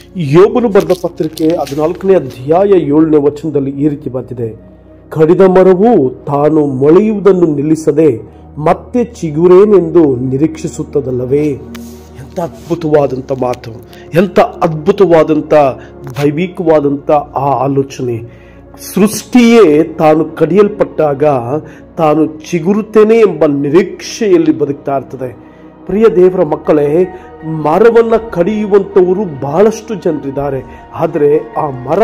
ಯೋಬನು ಬರೆದ ಪತ್ರಿಕೆ ಹದಿನಾಲ್ಕನೇ ಅಧ್ಯಾಯ ಏಳನೇ ವಚನದಲ್ಲಿ ಈ ರೀತಿ ಬಂದಿದೆ ಕಡಿದ ಮರವು ತಾನು ಮೊಳೆಯುವುದನ್ನು ನಿಲ್ಲಿಸದೆ ಮತ್ತೆ ಚಿಗುರೇನೆಂದು ನಿರೀಕ್ಷಿಸುತ್ತದಲ್ಲವೇ ಎಂಥ ಅದ್ಭುತವಾದಂಥ ಮಾತು ಎಂಥ ಅದ್ಭುತವಾದಂಥ ದೈವಿಕವಾದಂಥ ಆ ಆಲೋಚನೆ ಸೃಷ್ಟಿಯೇ ತಾನು ಕಡಿಯಲ್ಪಟ್ಟಾಗ ತಾನು ಚಿಗುರುತ್ತೇನೆ ಎಂಬ ನಿರೀಕ್ಷೆಯಲ್ಲಿ ಬದುಕ್ತಾ ಇರ್ತದೆ ಪ್ರಿಯ ದೇವರ ಮಕ್ಕಳೇ ಮರವನ್ನ ಕಡಿಯುವಂಥವರು ಬಹಳಷ್ಟು ಜನರಿದ್ದಾರೆ ಆದರೆ ಆ ಮರ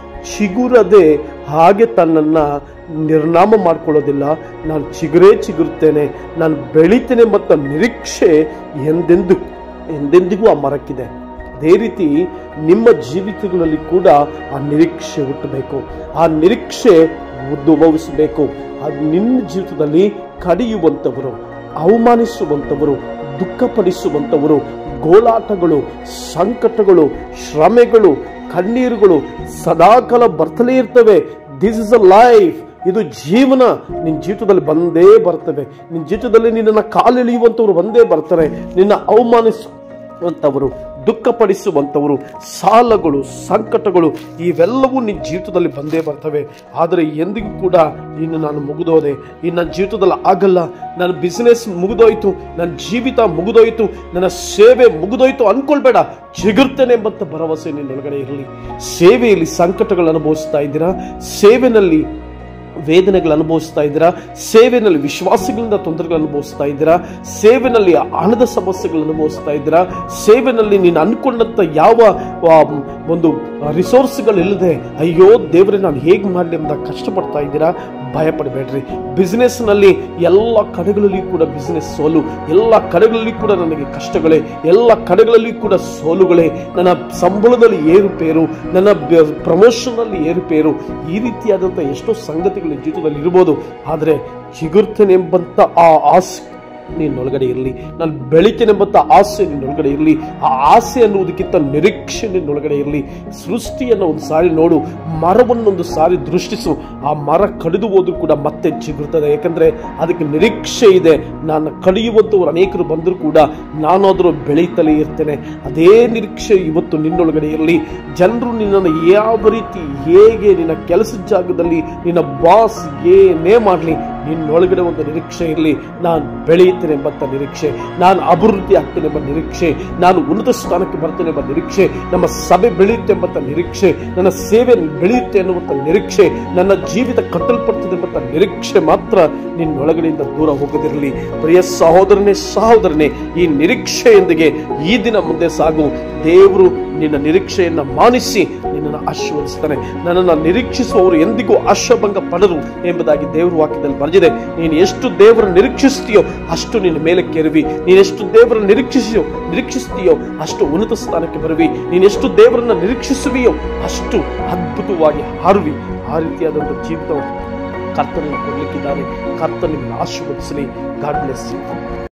ಚಿಗುರದೆ ಹಾಗೆ ತನ್ನನ್ನು ನಿರ್ನಾಮ ಮಾಡ್ಕೊಳ್ಳೋದಿಲ್ಲ ನಾನು ಚಿಗುರೇ ಚಿಗುರುತ್ತೇನೆ ನಾನು ಬೆಳಿತೇನೆ ಮತ್ತು ನಿರೀಕ್ಷೆ ಎಂದೆಂದು ಎಂದೆಂದಿಗೂ ಆ ಮರಕ್ಕಿದೆ ಅದೇ ರೀತಿ ನಿಮ್ಮ ಜೀವಿತಗಳಲ್ಲಿ ಕೂಡ ಆ ನಿರೀಕ್ಷೆ ಹುಟ್ಟಬೇಕು ಆ ನಿರೀಕ್ಷೆ ಉದ್ಭವಿಸಬೇಕು ಅದು ನಿಮ್ಮ ಜೀವಿತದಲ್ಲಿ ಕಡಿಯುವಂಥವರು ಅವಮಾನಿಸುವಂಥವರು ದುಃಖಪಡಿಸುವಂಥವರು ಗೋಳಾಟಗಳು ಸಂಕಟಗಳು ಶ್ರಮೆಗಳು ಕಣ್ಣೀರುಗಳು ಸದಾಕಾಲ ಬರ್ತಲೇ ಇರ್ತವೆ ದಿಸ್ ಇಸ್ ಅ ಲೈಫ್ ಇದು ಜೀವನ ನಿನ್ನ ಜೀವಿತದಲ್ಲಿ ಬಂದೇ ಬರ್ತವೆ ನಿನ್ನ ಜೀವಿತದಲ್ಲಿ ನಿನ್ನನ್ನು ಕಾಲೆಳೆಯುವಂಥವ್ರು ಬಂದೇ ಬರ್ತಾರೆ ನಿನ್ನ ಅವಮಾನಿಸುವಂಥವರು ದುಃಖಪಡಿಸುವಂಥವರು ಸಾಲಗಳು ಸಂಕಟಗಳು ಇವೆಲ್ಲವೂ ನಿನ್ನ ಜೀವಿತದಲ್ಲಿ ಬಂದೇ ಬರ್ತವೆ ಆದರೆ ಎಂದಿಗೂ ಕೂಡ ಇನ್ನು ನಾನು ಮುಗಿದೋದೆ ಇನ್ನು ನನ್ನ ಜೀವಿತದಲ್ಲಿ ಆಗಲ್ಲ ನನ್ನ ಬಿಸ್ನೆಸ್ ಮುಗಿದೋಯ್ತು ನನ್ನ ಜೀವಿತ ಮುಗಿದೋಯ್ತು ನನ್ನ ಸೇವೆ ಮುಗಿದೋಯ್ತು ಅನ್ಕೊಳ್ಬೇಡ ಚಿಗುರ್ತೇನೆ ಎಂಬಂತ ಭರವಸೆ ನಿನ್ನೊಳಗಡೆ ಇರಲಿ ಸೇವೆಯಲ್ಲಿ ಸಂಕಟಗಳು ಅನುಭವಿಸ್ತಾ ಇದ್ದೀರಾ ಸೇವೆನಲ್ಲಿ ವೇದನೆಗಳು ಅನುಭವಿಸ್ತಾ ಇದ್ದೀರಾ ಸೇವೆನಲ್ಲಿ ವಿಶ್ವಾಸಗಳಿಂದ ತೊಂದರೆಗಳು ಅನುಭವಿಸ್ತಾ ಇದ್ದೀರಾ ಸೇವೆನಲ್ಲಿ ಹಣದ ಸಮಸ್ಯೆಗಳು ಅನುಭವಿಸ್ತಾ ಇದ್ದೀರಾ ಸೇವೆನಲ್ಲಿ ನೀನು ಅನ್ಕೊಂಡಂತ ಯಾವ ಆ, ಒಂದು ರಿಸೋರ್ಸ್ಗಳಿಲ್ಲದೆ ಅಯ್ಯೋ ದೇವರೇ ನಾನು ಹೇಗೆ ಮಾಡಲಿ ಎಂಬ ಕಷ್ಟಪಡ್ತಾ ಇದ್ದೀರಾ ಭಯ ಪಡಬೇಡ್ರಿ ಬಿಸ್ನೆಸ್ನಲ್ಲಿ ಎಲ್ಲ ಕಡೆಗಳಲ್ಲಿ ಕೂಡ ಬಿಸ್ನೆಸ್ ಸೋಲು ಎಲ್ಲ ಕಡೆಗಳಲ್ಲಿ ಕೂಡ ನನಗೆ ಕಷ್ಟಗಳೇ ಎಲ್ಲ ಕಡೆಗಳಲ್ಲಿ ಕೂಡ ಸೋಲುಗಳೇ ನನ್ನ ಸಂಬಳದಲ್ಲಿ ಏರುಪೇರು ನನ್ನ ಪ್ರಮೋಷನಲ್ಲಿ ಏರುಪೇರು ಈ ರೀತಿಯಾದಂಥ ಎಷ್ಟೋ ಸಂಗತಿಗಳು ಜೀವಿತದಲ್ಲಿ ಇರ್ಬೋದು ಆದರೆ ಚಿಗುರ್ತೇನೆಂಬಂಥ ಆ ಆಸೆ ನಿನ್ನೊಳಗಡೆ ಇರಲಿ ನಾನು ಬೆಳಿತೇನೆಂಬಂಥ ಆಸೆ ನಿನ್ನೊಳಗಡೆ ಇರಲಿ ಆ ಆಸೆ ಅನ್ನುವುದಕ್ಕಿಂತ ನಿರೀಕ್ಷೆ ನಿನ್ನೊಳಗಡೆ ಇರಲಿ ಸೃಷ್ಟಿಯನ್ನು ಒಂದು ಸಾರಿ ನೋಡು ಮರವನ್ನೊಂದು ಸಾರಿ ದೃಷ್ಟಿಸು ಆ ಮರ ಕಡಿದು ಹೋದ್ರೂ ಕೂಡ ಮತ್ತೆ ಚಿಗುರ್ತದೆ ಯಾಕಂದ್ರೆ ಅದಕ್ಕೆ ನಿರೀಕ್ಷೆ ಇದೆ ನಾನು ಕಡಿಯುವಂಥವ್ರು ಅನೇಕರು ಬಂದರೂ ಕೂಡ ನಾನಾದರೂ ಬೆಳೀತಲೇ ಇರ್ತೇನೆ ಅದೇ ನಿರೀಕ್ಷೆ ಇವತ್ತು ನಿನ್ನೊಳಗಡೆ ಇರಲಿ ಜನರು ನಿನ್ನನ್ನು ಯಾವ ರೀತಿ ಹೇಗೆ ನಿನ್ನ ಕೆಲಸದ ಜಾಗದಲ್ಲಿ ನಿನ್ನ ಬಾಸ್ ಏನೇ ಮಾಡಲಿ ನಿನ್ನೊಳಗಡೆ ಒಂದು ನಿರೀಕ್ಷೆ ಇರಲಿ ನಾನು ಬೆಳೆಯುತ್ತೇನೆ ಎಂಬಂಥ ನಿರೀಕ್ಷೆ ನಾನು ಅಭಿವೃದ್ಧಿ ಆಗ್ತೇನೆ ಎಂಬ ನಿರೀಕ್ಷೆ ನಾನು ಉನ್ನತ ಸ್ಥಾನಕ್ಕೆ ಬರ್ತೇನೆ ಎಂಬ ನಿರೀಕ್ಷೆ ನಮ್ಮ ಸಭೆ ಬೆಳೆಯುತ್ತೆ ಎಂಬಂಥ ನಿರೀಕ್ಷೆ ನನ್ನ ಸೇವೆ ಬೆಳೆಯುತ್ತೆ ಅನ್ನುವಂಥ ನಿರೀಕ್ಷೆ ನನ್ನ ಜೀವಿತ ಕಟ್ಟಲ್ಪಡ್ತದೆ ಎಂಬಂಥ ನಿರೀಕ್ಷೆ ಮಾತ್ರ ನಿನ್ನೊಳಗಡೆಯಿಂದ ದೂರ ಹೋಗದಿರಲಿ ಪ್ರಿಯ ಸಹೋದರನೇ ಸಹೋದರನೇ ಈ ನಿರೀಕ್ಷೆಯೊಂದಿಗೆ ಈ ದಿನ ಮುಂದೆ ಸಾಗು ದೇವರು ನಿನ್ನ ನಿರೀಕ್ಷೆಯನ್ನ ಮಾನಿಸಿ ನಿನ್ನನ್ನು ಆಶೀರ್ವದಿಸ್ತಾನೆ ನನ್ನನ್ನು ನಿರೀಕ್ಷಿಸುವವರು ಎಂದಿಗೂ ಆಶಾಭಂಗ ಪಡರು ಎಂಬುದಾಗಿ ದೇವರ ವಾಕ್ಯದಲ್ಲಿ ಬರೆದಿದೆ ನೀನು ಎಷ್ಟು ದೇವರ ನಿರೀಕ್ಷಿಸ್ತೀಯೋ ಅಷ್ಟು ನಿನ್ನ ಮೇಲೆ ಕೆರುವಿ ನೀನೆಷ್ಟು ದೇವರ ನಿರೀಕ್ಷಿಸಿಯೋ ನಿರೀಕ್ಷಿಸ್ತೀಯೋ ಅಷ್ಟು ಉನ್ನತ ಸ್ಥಾನಕ್ಕೆ ಬರುವಿ ನೀನೆಷ್ಟು ದೇವರನ್ನ ನಿರೀಕ್ಷಿಸುವಿಯೋ ಅಷ್ಟು ಅದ್ಭುತವಾಗಿ ಹಾರುವಿ ಆ ರೀತಿಯಾದಂಥ ಜೀವಿತವನ್ನು ಕರ್ತನಿಗೆ ಕೊಡ್ಲಿಕ್ಕಿದ್ದಾನೆ ಕರ್ತನಿಗೆ ಆಶೀರ್ವದಿಸಲಿ ಗಾಡ್ ಬ್ಲೆಸ್ ಯು